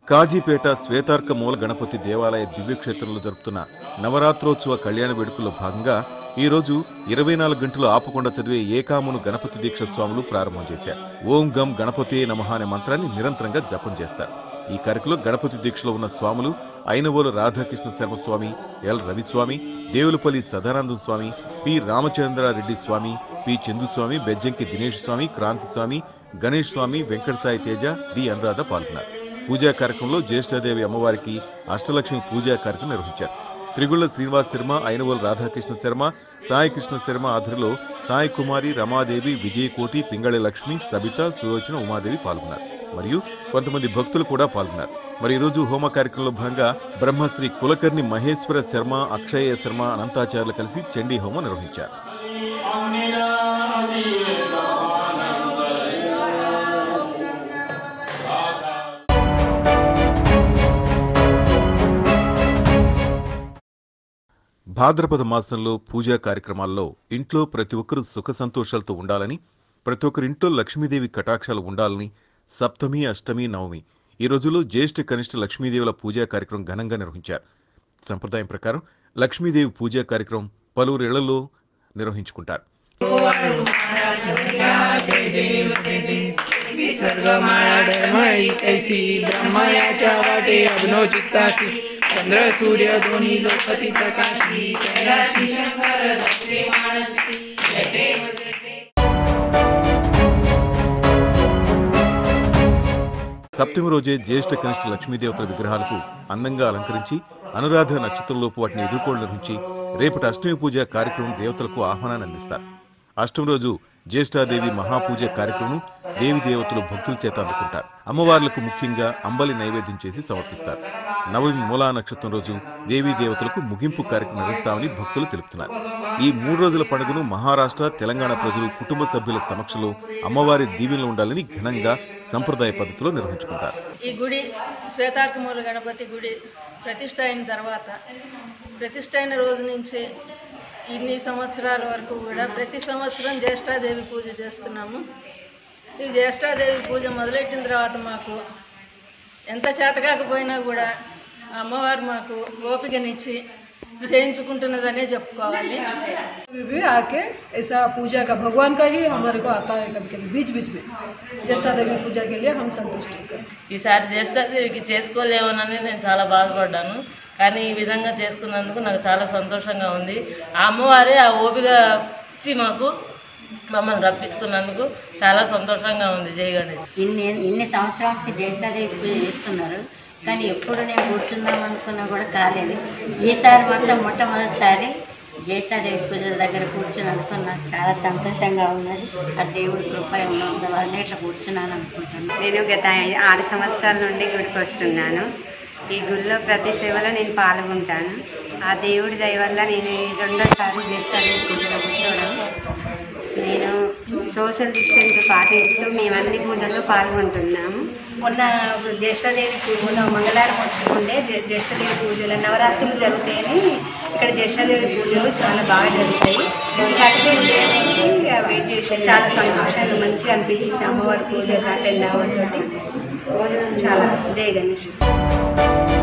కాజీపేట శ్వేతార్క మూల గణపతి దేవాలయ దివ్యక్షేత్రంలో జరుపుతున్న నవరాత్రోత్సవ కళ్యాణ వేడుకల్లో భాగంగా ఈ రోజు ఇరవై నాలుగు గంటలు ఆపకుండా చదివే ఏకామును గణపతి దీక్ష స్వాములు ప్రారంభం చేశారు ఓం గం గణపతి నమః అనే మంత్రాన్ని నిరంతరంగా జపం చేస్తారు ఈ కార్యక్రమంలో గణపతి దీక్షలో ఉన్న స్వాములు Ainavolu Radhakrishna Sharma Swami L Raviswami Devulapalli Sadanandam Swami P Ramachandra Reddy Swami P Chanduswami Bejjanki Dinesh Swami Kranti Swami Ganesh Swami Venkata Sai Teja D Anuradha పాల్గొన్నారు పూజా కార్యక్రమంలో జ్యేష్ఠాదేవి అమ్మవారికి అష్టలక్ష్మి పూజా కార్యక్రమం నిర్వహించారు త్రిగుళ్ల శ్రీనివాస్ శర్మ ఐనవోలు రాధాకృష్ణ శర్మ సాయి కృష్ణ శర్మ ఆధ్వర్యంలో సాయి కుమారి రమాదేవి విజయకోటి పింగళి లక్ష్మి సబిత సులోచన ఉమాదేవి పాల్గొన్నారు మరియు కొంతమంది భక్తులు కూడా పాల్గొన్నారు మరి ఈ రోజు హోమ కార్యక్రమంలో భాగంగా బ్రహ్మశ్రీ కులకర్ణి మహేశ్వర శర్మ అక్షయ శర్మ అనంతాచార్యులు కలిసి చండీ హోమం నిర్వహించారు భాద్రపద మాసంలో పూజా కార్యక్రమాల్లో ఇంట్లో ప్రతి ఒక్కరూ సుఖ సంతోషాలతో ఉండాలని ప్రతి ఒక్కరి ఇంట్లో లక్ష్మీదేవి కటాక్షాలు ఉండాలని సప్తమి అష్టమి నవమి ఈ రోజుల్లో జ్యేష్ఠ కనిష్ట లక్ష్మీదేవుల పూజా కార్యక్రమం ఘనంగా నిర్వహించారు సంప్రదాయం ప్రకారం లక్ష్మీదేవి పూజా కార్యక్రమం పలువురు ఇళ్లలో నిర్వహించుకుంటారు सर्गमाळा डळमळी कैसी ब्रह्मयाच्या वाटे अग्नो चित्तासी चंद्र सूर्य दोन्ही लोकती प्रकाशी कैलाशी शंकर दक्षिणे मानसी जटे वजटे సప్తమి రోజే జ్యేష్ఠ కనిష్ట లక్ష్మీదేవతల విగ్రహాలకు అందంగా అలంకరించి అనురాధ నక్షత్రంలోపు వాటిని ఎదుర్కోలు నిర్వహించి రేపటి అష్టమి పూజ కార్యక్రమం దేవతలకు ఆహ్వానాన్ని అందిస్తారు అష్టమి రోజు జ్యేష్ఠాదేవి మహాపూజ కార్యక్రమం దేవి దేవతలు భక్తుల చేత అందుకుంటారు అమ్మవార్లకు ముఖ్యంగా అంబలి నైవేద్యం చేసి సమర్పిస్తారు నవమి మూలా నక్షత్రం రోజు దేవీ దేవతలకు ముగింపు కార్యక్రమం నిర్వహిస్తామని భక్తులు తెలుపుతున్నారు ఈ మూడు రోజుల పండుగను మహారాష్ట్ర తెలంగాణ ప్రజలు కుటుంబ సభ్యుల సమక్షంలో అమ్మవారి దీవెనలు ఉండాలని ఘనంగా సంప్రదాయ పద్ధతిలో నిర్వహించుకుంటారు ఈ గుడి శ్వేతార్కమూల గణపతి గుడి ప్రతిష్ట అయిన తర్వాత ప్రతిష్ట అయిన రోజు నుంచి ఇన్ని సంవత్సరాల వరకు కూడా ప్రతి సంవత్సరం జ్యేష్ఠాదేవి పూజ చేస్తున్నాము ఈ జ్యేష్ఠాదేవి పూజ మొదలెట్టిన తర్వాత మాకు ఎంత చేతకాకపోయినా కూడా ఆ అమ్మవారు మాకు ఓపికనిచ్చి చేయించుకుంటున్నదనే చెప్పుకోవాలి अभी भी आके ऐसा पूजा का भगवान का ही हमारे को आता है कभी कभी बीच बीच में ज्येष्ठा देवी पूजा के लिए हम संतुष्ट हैं ఈసారి జ్యేష్ఠాదేవికి చేసుకోలేమోనని నేను చాలా బాధపడ్డాను కానీ ఈ విధంగా చేసుకున్నందుకు నాకు చాలా సంతోషంగా ఉంది ఆ అమ్మవారే ఆ ఓపిక ఇచ్చి మాకు మమ్మల్ని రప్పించుకున్నందుకు చాలా సంతోషంగా ఉంది జై గణేష్ ఇన్ని ఇన్ని సంవత్సరాల నుంచి దేశాదేవి పూజ చేస్తున్నారు కానీ ఎప్పుడు నేను కూర్చుందాం అనుకున్నా కూడా కాలేదు ఈసారి మాత్రం మొట్టమొదటిసారి జ్యేష్ఠాదేవి పూజ దగ్గర కూర్చున్నందుకు నాకు చాలా సంతోషంగా ఉన్నది ఆ దేవుడి కృప ఉన్నందు వల్ల ఇట్లా కూర్చున్నాను అనుకుంటున్నాను నేను గత ఆరు సంవత్సరాల నుండి గుడికి వస్తున్నాను ఈ గుడిలో ప్రతి సేవలో నేను పాల్గొంటాను ఆ దేవుడి దయ వల్ల నేను ఈ రెండోసారి జ్యేష్ఠాదేవి పూజలో కూర్చోవడం నేను సోషల్ డిస్టెన్స్ పాటిస్తూ మేము అన్ని పూజల్లో పాల్గొంటున్నాము మొన్న జ్యేష్ఠాదేవి పూజలో మంగళవారం వచ్చుకుంటే జ్యేష్ఠాదేవి పూజలు నవరాత్రులు జరుగుతాయని ఇక్కడ జ్యేష్ఠాదేవి పూజలు చాలా బాగా జరుగుతాయి సాటర్డే ఉదయం నుంచి వెయిట్ చేసి చాలా సంతోషంగా మంచిగా అనిపించింది అమ్మవారి పూజ అటెండ్ అవ్వడం చాలా జయ గణేష్